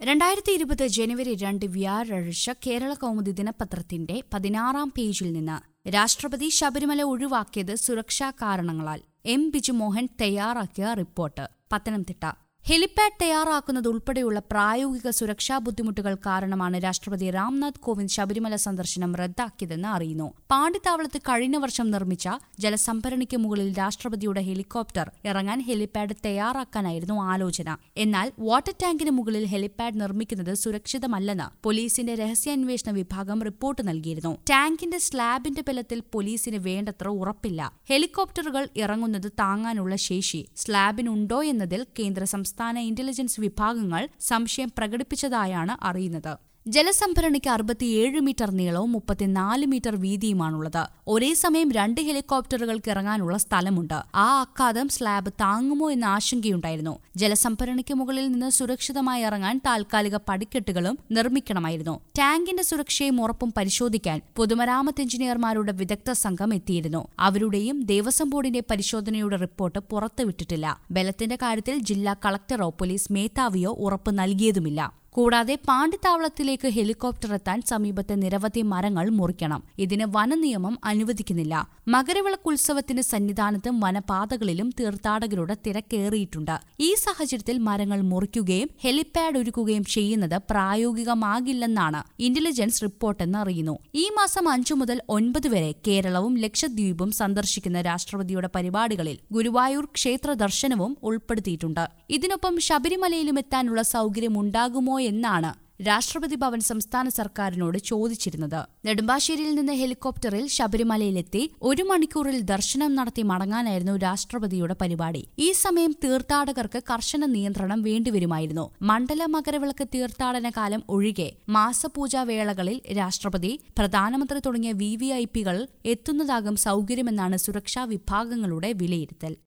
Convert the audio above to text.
രണ്ടായിരത്തി ഇരുപത് ജനുവരി രണ്ട് വ്യാഴാഴ്ച കേരള കൗമുദി ദിനപത്രത്തിന്റെ പതിനാറാം പേജിൽ നിന്ന് രാഷ്ട്രപതി ശബരിമല ഒഴിവാക്കിയത് സുരക്ഷാ കാരണങ്ങളാൽ എം ബിജുമോഹൻ തയ്യാറാക്കിയ റിപ്പോർട്ട് പത്തനംതിട്ട ഹെലിപാഡ് തയ്യാറാക്കുന്നത് ഉൾപ്പെടെയുള്ള പ്രായോഗിക സുരക്ഷാ ബുദ്ധിമുട്ടുകൾ കാരണമാണ് രാഷ്ട്രപതി രാംനാഥ് കോവിന്ദ് ശബരിമല സന്ദർശനം റദ്ദാക്കിയതെന്ന് അറിയുന്നു പാണ്ടിത്താവളത്ത് കഴിഞ്ഞ വർഷം നിർമ്മിച്ച ജലസംഭരണിക്ക് മുകളിൽ രാഷ്ട്രപതിയുടെ ഹെലികോപ്റ്റർ ഇറങ്ങാൻ ഹെലിപാഡ് തയ്യാറാക്കാനായിരുന്നു ആലോചന എന്നാൽ വാട്ടർ ടാങ്കിന് മുകളിൽ ഹെലിപാഡ് നിർമ്മിക്കുന്നത് സുരക്ഷിതമല്ലെന്ന് പോലീസിന്റെ രഹസ്യാന്വേഷണ വിഭാഗം റിപ്പോർട്ട് നൽകിയിരുന്നു ടാങ്കിന്റെ സ്ലാബിന്റെ ബലത്തിൽ പോലീസിന് വേണ്ടത്ര ഉറപ്പില്ല ഹെലികോപ്റ്ററുകൾ ഇറങ്ങുന്നത് താങ്ങാനുള്ള ശേഷി സ്ലാബിനുണ്ടോ എന്നതിൽ കേന്ദ്ര സംസ്ഥാന ഇന്റലിജൻസ് വിഭാഗങ്ങൾ സംശയം പ്രകടിപ്പിച്ചതായാണ് അറിയുന്നത് ജലസംഭരണിക്ക് അറുപത്തിയേഴ് മീറ്റർ നീളവും മുപ്പത്തിനാല് മീറ്റർ വീതിയുമാണുള്ളത് ഒരേ സമയം രണ്ട് ഹെലികോപ്റ്ററുകൾക്ക് ഇറങ്ങാനുള്ള സ്ഥലമുണ്ട് ആ അക്കാദം സ്ലാബ് താങ്ങുമോ എന്ന ആശങ്കയുണ്ടായിരുന്നു ജലസംഭരണിക്ക് മുകളിൽ നിന്ന് സുരക്ഷിതമായി ഇറങ്ങാൻ താൽക്കാലിക പടിക്കെട്ടുകളും നിർമ്മിക്കണമായിരുന്നു ടാങ്കിന്റെ സുരക്ഷയും ഉറപ്പും പരിശോധിക്കാൻ പൊതുമരാമത്ത് എഞ്ചിനീയർമാരുടെ വിദഗ്ധ സംഘം എത്തിയിരുന്നു അവരുടെയും ദേവസ്വം ബോർഡിന്റെ പരിശോധനയുടെ റിപ്പോർട്ട് പുറത്തുവിട്ടിട്ടില്ല ബലത്തിന്റെ കാര്യത്തിൽ ജില്ലാ കളക്ടറോ പോലീസ് മേധാവിയോ ഉറപ്പ് നൽകിയതുമില്ല കൂടാതെ പാണ്ടിത്താവളത്തിലേക്ക് ഹെലികോപ്റ്റർ എത്താൻ സമീപത്തെ നിരവധി മരങ്ങൾ മുറിക്കണം ഇതിന് വനനിയമം അനുവദിക്കുന്നില്ല മകരവിളക്ക് ഉത്സവത്തിന് സന്നിധാനത്തും വനപാതകളിലും തീർത്ഥാടകരുടെ തിരക്കേറിയിട്ടുണ്ട് ഈ സാഹചര്യത്തിൽ മരങ്ങൾ മുറിക്കുകയും ഹെലിപാഡ് ഒരുക്കുകയും ചെയ്യുന്നത് പ്രായോഗികമാകില്ലെന്നാണ് ഇന്റലിജൻസ് റിപ്പോർട്ടെന്ന് അറിയുന്നു ഈ മാസം അഞ്ചു മുതൽ ഒൻപത് വരെ കേരളവും ലക്ഷദ്വീപും സന്ദർശിക്കുന്ന രാഷ്ട്രപതിയുടെ പരിപാടികളിൽ ഗുരുവായൂർ ക്ഷേത്ര ദർശനവും ഉൾപ്പെടുത്തിയിട്ടുണ്ട് ഇതിനൊപ്പം ശബരിമലയിലും എത്താനുള്ള സൗകര്യമുണ്ടാകുമോ എന്നാണ് രാഷ്ട്രപതി ഭവൻ സംസ്ഥാന സർക്കാരിനോട് ചോദിച്ചിരുന്നത് നെടുമ്പാശ്ശേരിയിൽ നിന്ന് ഹെലികോപ്റ്ററിൽ ശബരിമലയിലെത്തി ഒരു മണിക്കൂറിൽ ദർശനം നടത്തി മടങ്ങാനായിരുന്നു രാഷ്ട്രപതിയുടെ പരിപാടി ഈ സമയം തീർത്ഥാടകർക്ക് കർശന നിയന്ത്രണം വേണ്ടിവരുമായിരുന്നു മണ്ഡല മകരവിളക്ക് തീർത്ഥാടന കാലം ഒഴികെ മാസപൂജാ വേളകളിൽ രാഷ്ട്രപതി പ്രധാനമന്ത്രി തുടങ്ങിയ വി വി ഐ പികൾ എത്തുന്നതാകും സൗകര്യമെന്നാണ് സുരക്ഷാ വിഭാഗങ്ങളുടെ വിലയിരുത്തൽ